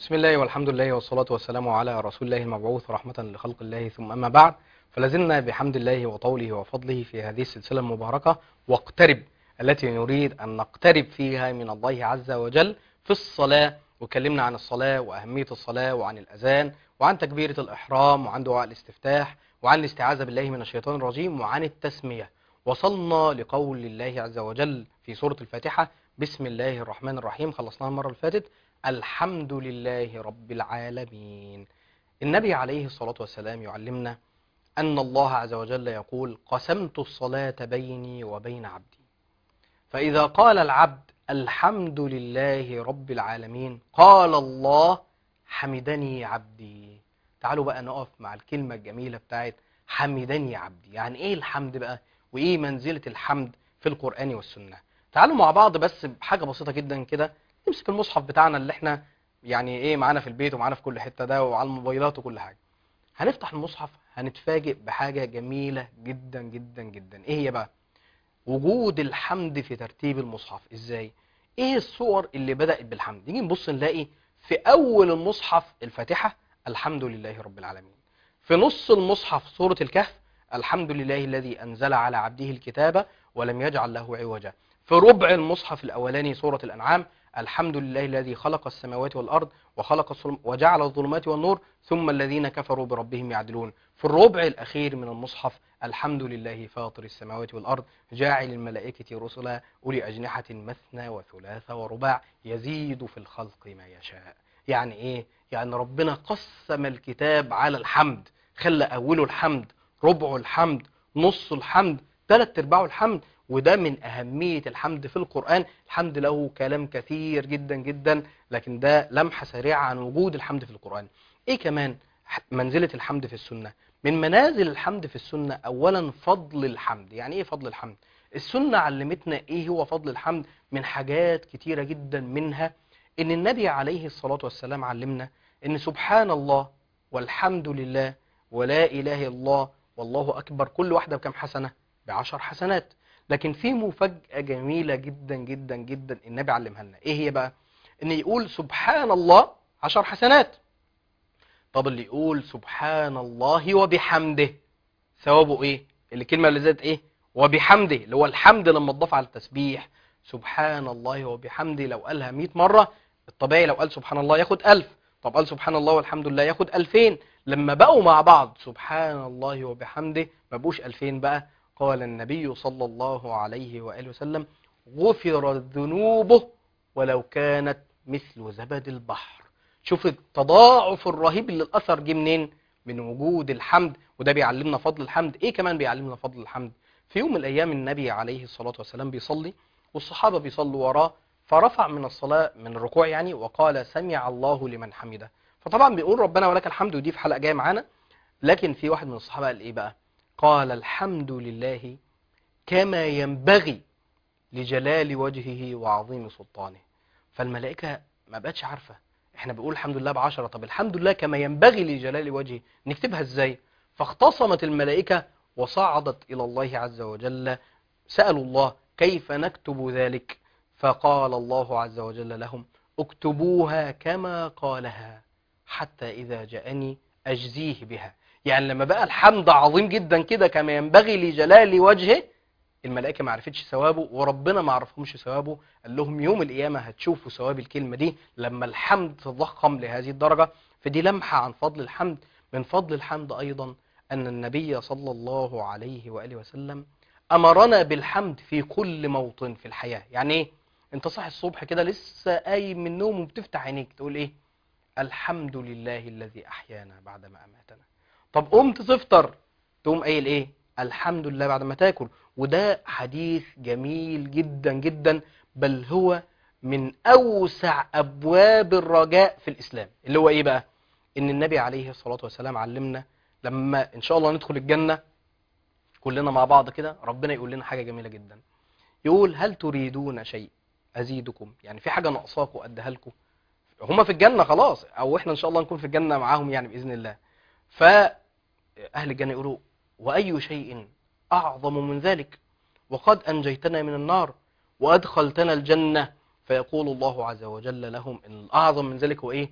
بسم الله والحمد لله والصلاة والسلام على رسول الله المبعوث رحمة لخلق الله ثم أما بعد فلازلنا بحمد الله وطوله وفضله في هذه السلسلة المباركة واقترب التي نريد أن نقترب فيها من الله عز وجل في الصلاة وكلمنا عن الصلاة وأهمية الصلاة وعن الأذان وعن تكبيرة الإحرام وعن دعاء الاستفتاح وعن الاستعاذة بالله من الشيطان الرجيم وعن التسمية وصلنا لقول الله عز وجل في سورة الفاتحة بسم الله الرحمن الرحيم خلصناها المرة اللي فاتت الحمد لله رب العالمين النبي عليه الصلاة والسلام يعلمنا أن الله عز وجل يقول قسمت الصلاة بيني وبين عبدي فإذا قال العبد الحمد لله رب العالمين قال الله حمدني عبدي تعالوا بقى نقف مع الكلمة الجميلة بتاعت حمدني عبدي يعني ايه الحمد بقى وايه منزلة الحمد في القرآن والسنة تعالوا مع بعض بس بحاجة بسيطة جدا كده نمسك المصحف بتاعنا اللي احنا يعني ايه معانا في البيت ومعانا في كل حتة ده وعلى الموبايلات وكل حاجة هنفتح المصحف هنتفاجئ بحاجة جميلة جدا جدا جدا ايه هي بقى وجود الحمد في ترتيب المصحف ازاي ايه الصور اللي بدأت بالحمد نيجي نبص نلاقي في اول المصحف الفاتحة الحمد لله رب العالمين في نص المصحف سورة الكهف الحمد لله الذي انزل على عبده الكتاب ولم يجعل له عوجا في ربع المصحف الاولاني سورة الانعام الحمد لله الذي خلق السماوات والارض وخلق الظلم وجعل الظلمات والنور ثم الذين كفروا بربهم يعدلون في الربع الاخير من المصحف الحمد لله فاطر السماوات والارض جاعل الملائكه رسلا اولي اجنحه مثنى وثلاث ورباع يزيد في الخلق ما يشاء يعني ايه يعني ربنا قسم الكتاب على الحمد خلى اوله الحمد ربعه الحمد نص الحمد ثلاث ارباعه الحمد وده من أهمية الحمد في القرآن الحمد له كلام كثير جدا جدا لكن ده لمحة سريعة عن وجود الحمد في القرآن إيه كمان منزلة الحمد في السنة من منازل الحمد في السنة أولا فضل الحمد يعني إيه فضل الحمد السنة علمتنا إيه هو فضل الحمد من حاجات كتيرة جدا منها إن النبي عليه الصلاة والسلام علمنا إن سبحان الله والحمد لله ولا إله إلا الله والله أكبر كل واحدة بكم حسنة بعشر حسنات لكن في مفاجأة جميلة جدا جدا جدا النبي علمها لنا ايه هي بقى ان يقول سبحان الله عشر حسنات طب اللي يقول سبحان الله وبحمده ثوابه ايه الكلمة اللي زادت ايه وبحمده اللي هو الحمد لما تضاف على التسبيح سبحان الله وبحمده لو قالها 100 مرة الطبيعي لو قال سبحان الله ياخد 1000 طب قال سبحان الله والحمد لله ياخد 2000 لما بقوا مع بعض سبحان الله وبحمده ما بقوش 2000 بقى قال النبي صلى الله عليه وآله وسلم غفرت ذنوبه ولو كانت مثل زبد البحر شوف التضاعف الرهيب اللي الأثر جه منين من وجود الحمد وده بيعلمنا فضل الحمد ايه كمان بيعلمنا فضل الحمد في يوم من الايام النبي عليه الصلاة والسلام بيصلي والصحابة بيصلوا وراه فرفع من الصلاة من الركوع يعني وقال سمع الله لمن حمده فطبعا بيقول ربنا ولك الحمد ودي في حلقة جاية معانا لكن في واحد من الصحابة قال ايه بقى قال الحمد لله كما ينبغي لجلال وجهه وعظيم سلطانه فالملائكة ما بقتش عارفة احنا بنقول الحمد لله بعشرة طب الحمد لله كما ينبغي لجلال وجهه نكتبها ازاي فاختصمت الملائكة وصعدت إلى الله عز وجل سألوا الله كيف نكتب ذلك فقال الله عز وجل لهم اكتبوها كما قالها حتى إذا جاءني أجزيه بها يعني لما بقى الحمد عظيم جدا كده كما ينبغي لجلال وجهه الملائكة ما عرفتش ثوابه وربنا ما عرفهمش ثوابه قال لهم يوم القيامة هتشوفوا ثواب الكلمة دي لما الحمد تضخم لهذه الدرجة فدي لمحة عن فضل الحمد من فضل الحمد أيضا أن النبي صلى الله عليه وآله وسلم أمرنا بالحمد في كل موطن في الحياة يعني إيه؟ أنت صاحي الصبح كده لسه قايم من النوم وبتفتح عينيك تقول إيه الحمد لله الذي أحيانا بعدما أماتنا طب قمت تفطر تقوم قايل ايه الحمد لله بعد ما تاكل وده حديث جميل جدا جدا بل هو من اوسع ابواب الرجاء في الاسلام اللي هو ايه بقى ان النبي عليه الصلاة والسلام علمنا لما ان شاء الله ندخل الجنة كلنا مع بعض كده ربنا يقول لنا حاجة جميلة جدا يقول هل تريدون شيء ازيدكم يعني في حاجة ناقصاكم اديها لكم هما في الجنة خلاص او احنا ان شاء الله نكون في الجنة معاهم يعني باذن الله فأهل الجنة يقولوا وأي شيء أعظم من ذلك وقد أنجيتنا من النار وأدخلتنا الجنة فيقول الله عز وجل لهم إن الأعظم من ذلك هو إيه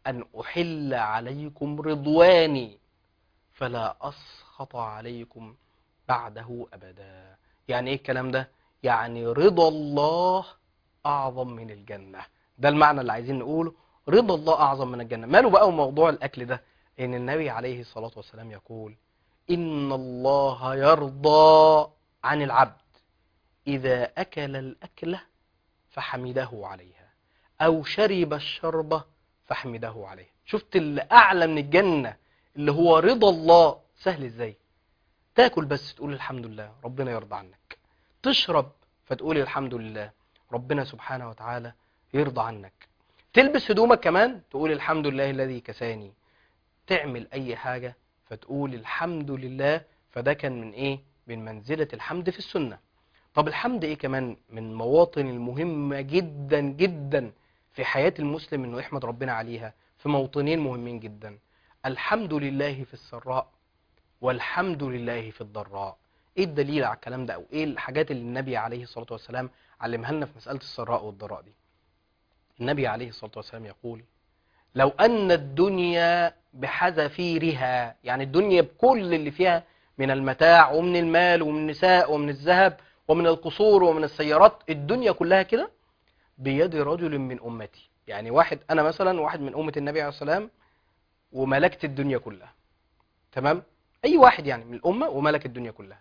أن أحل عليكم رضواني فلا أسخط عليكم بعده أبدا يعني إيه الكلام ده؟ يعني رضا الله أعظم من الجنة ده المعنى اللي عايزين نقوله رضا الله أعظم من الجنة ماله بقى موضوع الأكل ده إن النبي عليه الصلاة والسلام يقول إن الله يرضى عن العبد إذا أكل الأكلة فحمده عليها أو شرب الشربة فحمده عليها شفت اللي أعلى من الجنة اللي هو رضا الله سهل إزاي تاكل بس تقول الحمد لله ربنا يرضى عنك تشرب فتقول الحمد لله ربنا سبحانه وتعالى يرضى عنك تلبس هدومك كمان تقول الحمد لله الذي كساني تعمل أي حاجة فتقول الحمد لله فده كان من إيه من منزلة الحمد في السنة طب الحمد إيه كمان من مواطن المهمة جدا جدا في حياة المسلم إنه يحمد ربنا عليها في موطنين مهمين جدا الحمد لله في السراء والحمد لله في الضراء ايه الدليل على الكلام ده او ايه الحاجات اللي النبي عليه الصلاة والسلام علمها لنا في مسألة السراء والضراء دي النبي عليه الصلاة والسلام يقول لو أن الدنيا بحذافيرها يعني الدنيا بكل اللي فيها من المتاع ومن المال ومن النساء ومن الذهب ومن القصور ومن السيارات الدنيا كلها كده بيد رجل من أمتي يعني واحد أنا مثلا واحد من أمة النبي عليه الصلاة والسلام وملكت الدنيا كلها تمام أي واحد يعني من الأمة وملك الدنيا كلها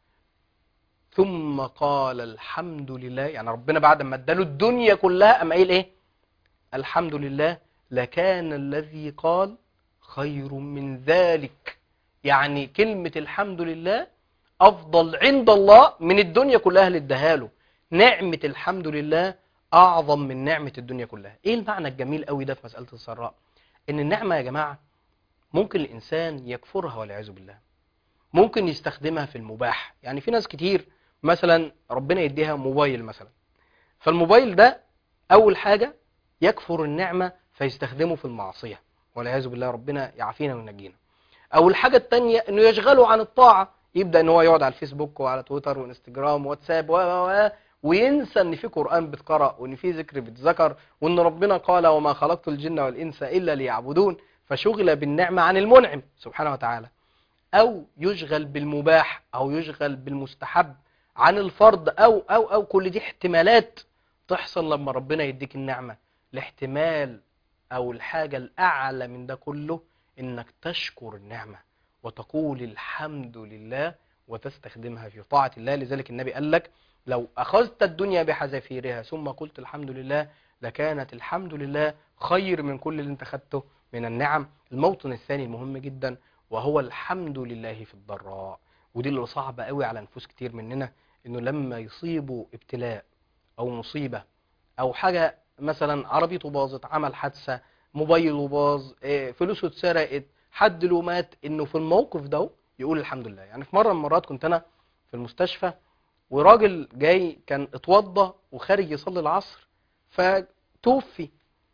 ثم قال الحمد لله يعني ربنا بعد ما اداله الدنيا كلها أما قايل إيه الحمد لله لكان الذي قال خير من ذلك يعني كلمة الحمد لله أفضل عند الله من الدنيا كلها اللي اداها له نعمة الحمد لله أعظم من نعمة الدنيا كلها إيه المعنى الجميل قوي ده في مسألة السراء إن النعمة يا جماعة ممكن الإنسان يكفرها والعياذ بالله ممكن يستخدمها في المباح يعني في ناس كتير مثلا ربنا يديها موبايل مثلا فالموبايل ده أول حاجة يكفر النعمة فيستخدمه في المعصية والعياذ بالله ربنا يعافينا وينجينا أو الحاجة التانية إنه يشغله عن الطاعة يبدأ إن هو يقعد على الفيسبوك وعلى تويتر وانستجرام واتساب و و وينسى إن في قرآن بيتقرأ وإن في ذكر بيتذكر وإن ربنا قال وما خلقت الجن والإنس إلا ليعبدون فشغل بالنعمة عن المنعم سبحانه وتعالى أو يشغل بالمباح أو يشغل بالمستحب عن الفرض أو أو أو كل دي احتمالات تحصل لما ربنا يديك النعمة الاحتمال أو الحاجة الأعلى من ده كله إنك تشكر النعمة وتقول الحمد لله وتستخدمها في طاعة الله لذلك النبي قال لك لو أخذت الدنيا بحذافيرها ثم قلت الحمد لله لكانت الحمد لله خير من كل اللي انت خدته من النعم الموطن الثاني المهم جدا وهو الحمد لله في الضراء ودي اللي صعبة قوي على نفوس كتير مننا انه لما يصيبوا ابتلاء او مصيبة او حاجة مثلا عربيته باظت عمل حادثة موبايله باظ اه، فلوسه اتسرقت حد له مات انه في الموقف ده يقول الحمد لله يعني في مرة من المرات كنت انا في المستشفى وراجل جاي كان اتوضى وخارج يصلي العصر فتوفي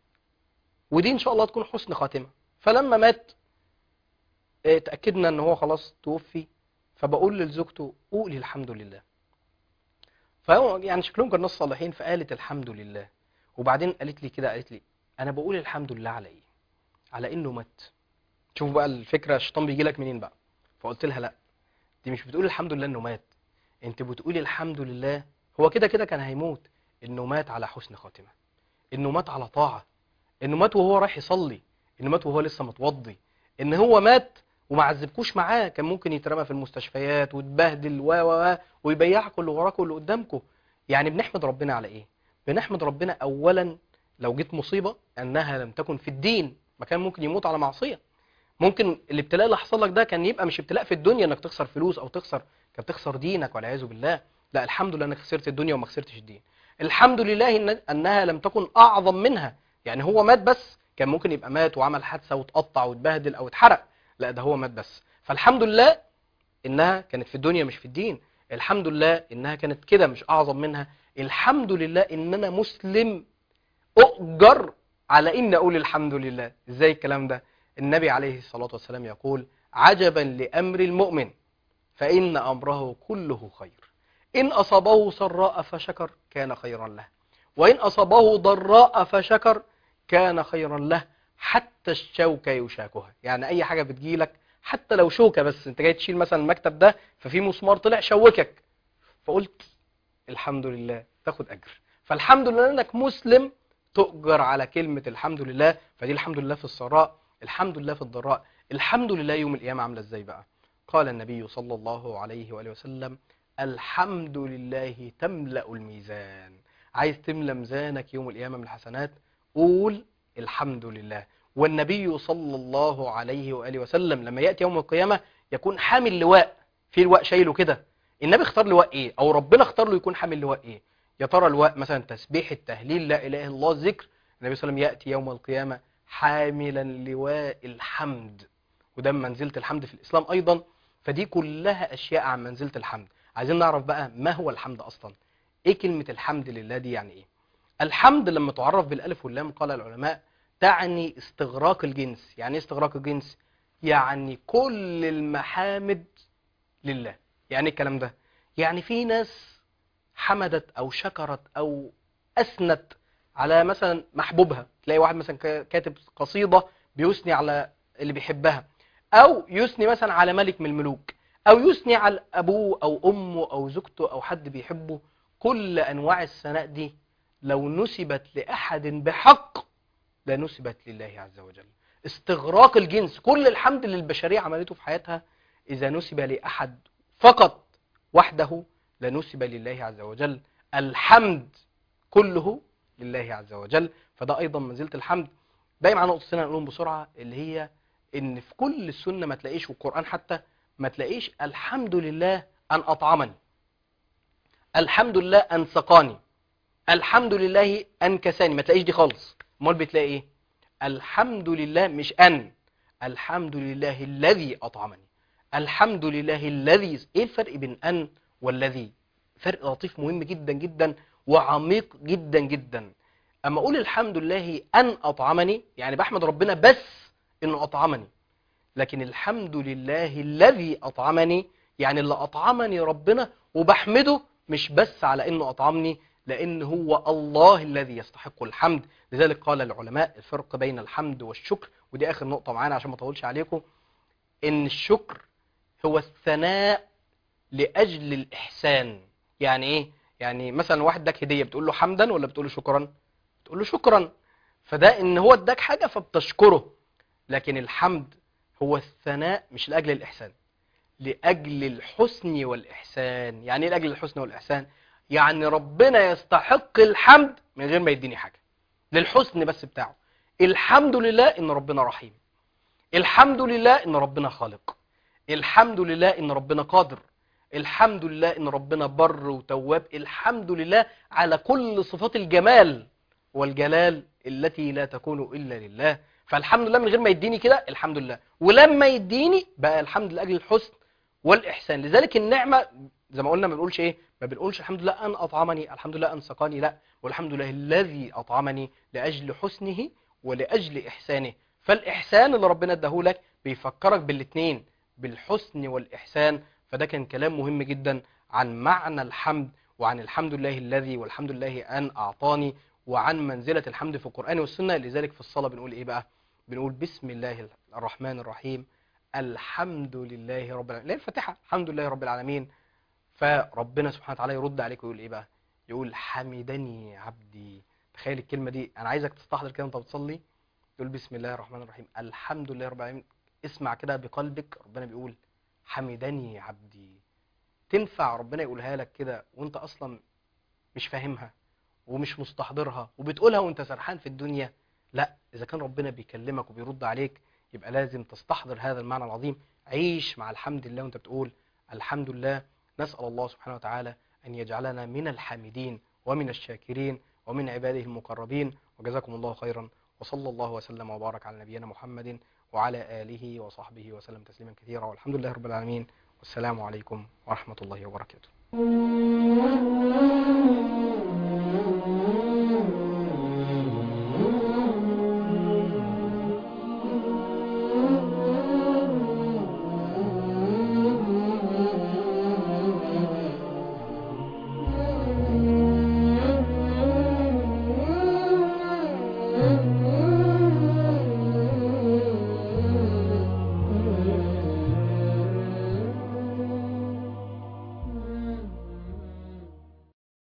ودي ان شاء الله تكون حسن خاتمة فلما مات اه، اتأكدنا ان هو خلاص توفي فبقول لزوجته قولي الحمد لله فهو يعني شكلهم كانوا ناس صالحين فقالت الحمد لله وبعدين قالت لي كده قالت لي انا بقول الحمد لله على ايه على انه مات شوف بقى الفكره الشيطان بيجي لك منين بقى فقلت لها لا دي مش بتقول الحمد لله انه مات انت بتقولي الحمد لله هو كده كده كان هيموت انه مات على حسن خاتمه انه مات على طاعه انه مات وهو رايح يصلي انه مات وهو لسه متوضي ان هو مات وما عذبكوش معاه كان ممكن يترمى في المستشفيات وتبهدل و و و ويبيعكم اللي وراكم واللي قدامكم يعني بنحمد ربنا على ايه بنحمد ربنا اولا لو جت مصيبه انها لم تكن في الدين ما كان ممكن يموت على معصيه ممكن الابتلاء اللي حصل لك ده كان يبقى مش ابتلاء في الدنيا انك تخسر فلوس او تخسر كان تخسر دينك والعياذ بالله لا الحمد لله انك خسرت الدنيا وما خسرتش الدين الحمد لله إن انها لم تكن اعظم منها يعني هو مات بس كان ممكن يبقى مات وعمل حادثه واتقطع واتبهدل او اتحرق لا ده هو مات بس فالحمد لله انها كانت في الدنيا مش في الدين الحمد لله انها كانت كده مش اعظم منها الحمد لله ان انا مسلم اؤجر على ان اقول الحمد لله ازاي الكلام ده النبي عليه الصلاة والسلام يقول عجبا لامر المؤمن فان امره كله خير ان اصابه سراء فشكر كان خيرا له وان اصابه ضراء فشكر كان خيرا له حتى الشوكة يشاكها يعني أي حاجة بتجيلك حتى لو شوكة بس أنت جاي تشيل مثلا المكتب ده ففي مسمار طلع شوكك فقلت الحمد لله تاخد أجر فالحمد لله أنك مسلم تؤجر على كلمة الحمد لله فدي الحمد لله في السراء الحمد لله في الضراء الحمد لله يوم القيامة عاملة ازاي بقى قال النبي صلى الله عليه وآله وسلم الحمد لله تملأ الميزان عايز تملى ميزانك يوم القيامة من الحسنات قول الحمد لله والنبي صلى الله عليه وآله وسلم لما يأتي يوم القيامة يكون حامل لواء في لواء شايله كده النبي اختار لواء ايه او ربنا اختار له يكون حامل لواء ايه يا ترى اللواء مثلا تسبيح التهليل لا اله الا الله الذكر النبي صلى الله عليه وسلم يأتي يوم القيامة حاملا لواء الحمد وده من منزلة الحمد في الإسلام أيضا فدي كلها أشياء عن منزلة الحمد عايزين نعرف بقى ما هو الحمد أصلا إيه كلمة الحمد لله دي يعني إيه الحمد لما تعرف بالألف واللام قال العلماء تعني استغراق الجنس يعني إيه استغراق الجنس يعني كل المحامد لله يعني إيه الكلام ده يعني في ناس حمدت أو شكرت أو أثنت على مثلا محبوبها تلاقي واحد مثلا كاتب قصيدة بيثني على اللي بيحبها او يثني مثلا على ملك من الملوك او يثني على ابوه او امه او زوجته او حد بيحبه كل انواع الثناء دي لو نسبت لاحد بحق لنسبت لله عز وجل استغراق الجنس كل الحمد اللي البشرية عملته في حياتها اذا نسب لاحد فقط وحده لنسب لله عز وجل الحمد كله لله عز وجل فده ايضا منزله الحمد دايما على نقطتين نقولهم بسرعه اللي هي ان في كل السنه ما تلاقيش والقران حتى ما تلاقيش الحمد لله ان اطعمني الحمد لله ان سقاني الحمد لله ان كساني ما تلاقيش دي خالص امال بتلاقي ايه الحمد لله مش ان الحمد لله الذي اطعمني الحمد لله الذي ايه الفرق بين ان والذي فرق لطيف مهم جدا جدا وعميق جدا جدا اما اقول الحمد لله ان اطعمني يعني بحمد ربنا بس انه اطعمني لكن الحمد لله الذي اطعمني يعني اللي اطعمني ربنا وبحمده مش بس على انه اطعمني لان هو الله الذي يستحق الحمد لذلك قال العلماء الفرق بين الحمد والشكر ودي اخر نقطة معانا عشان ما اطولش عليكم ان الشكر هو الثناء لاجل الاحسان يعني ايه يعني مثلا واحد اداك هديه بتقول له حمدا ولا بتقول له شكرا بتقول له شكرا فده ان هو اداك حاجه فبتشكره لكن الحمد هو الثناء مش لاجل الاحسان لاجل الحسن والاحسان يعني ايه لاجل الحسن والاحسان يعني ربنا يستحق الحمد من غير ما يديني حاجه للحسن بس بتاعه الحمد لله ان ربنا رحيم الحمد لله ان ربنا خالق الحمد لله ان ربنا قادر الحمد لله ان ربنا بر وتواب الحمد لله على كل صفات الجمال والجلال التي لا تكون الا لله فالحمد لله من غير ما يديني كده الحمد لله ولما يديني بقى الحمد لله اجل الحسن والاحسان لذلك النعمه زي ما قلنا ما بنقولش ايه ما بنقولش الحمد لله ان اطعمني الحمد لله ان سقاني لا والحمد لله الذي اطعمني لاجل حسنه ولاجل احسانه فالاحسان اللي ربنا اداهولك بيفكرك بالاثنين بالحسن والاحسان فده كان كلام مهم جدا عن معنى الحمد وعن الحمد لله الذي والحمد لله أن أعطاني وعن منزلة الحمد في القرآن والسنة لذلك في الصلاة بنقول إيه بقى بنقول بسم الله الرحمن الرحيم الحمد لله رب العالمين لا الفاتحة الحمد لله رب العالمين فربنا سبحانه وتعالى يرد عليك ويقول إيه بقى يقول حمدني عبدي تخيل الكلمة دي أنا عايزك تستحضر كده وأنت بتصلي تقول بسم الله الرحمن الرحيم الحمد لله رب العالمين اسمع كده بقلبك ربنا بيقول حمدني عبدي تنفع ربنا يقولها لك كده وانت اصلا مش فاهمها ومش مستحضرها وبتقولها وانت سرحان في الدنيا لا اذا كان ربنا بيكلمك وبيرد عليك يبقى لازم تستحضر هذا المعنى العظيم عيش مع الحمد لله وانت بتقول الحمد لله نسأل الله سبحانه وتعالى أن يجعلنا من الحامدين ومن الشاكرين ومن عباده المقربين وجزاكم الله خيرا وصلى الله وسلم وبارك على نبينا محمد وعلى آله وصحبه وسلم تسليما كثيرا والحمد لله رب العالمين والسلام عليكم ورحمة الله وبركاته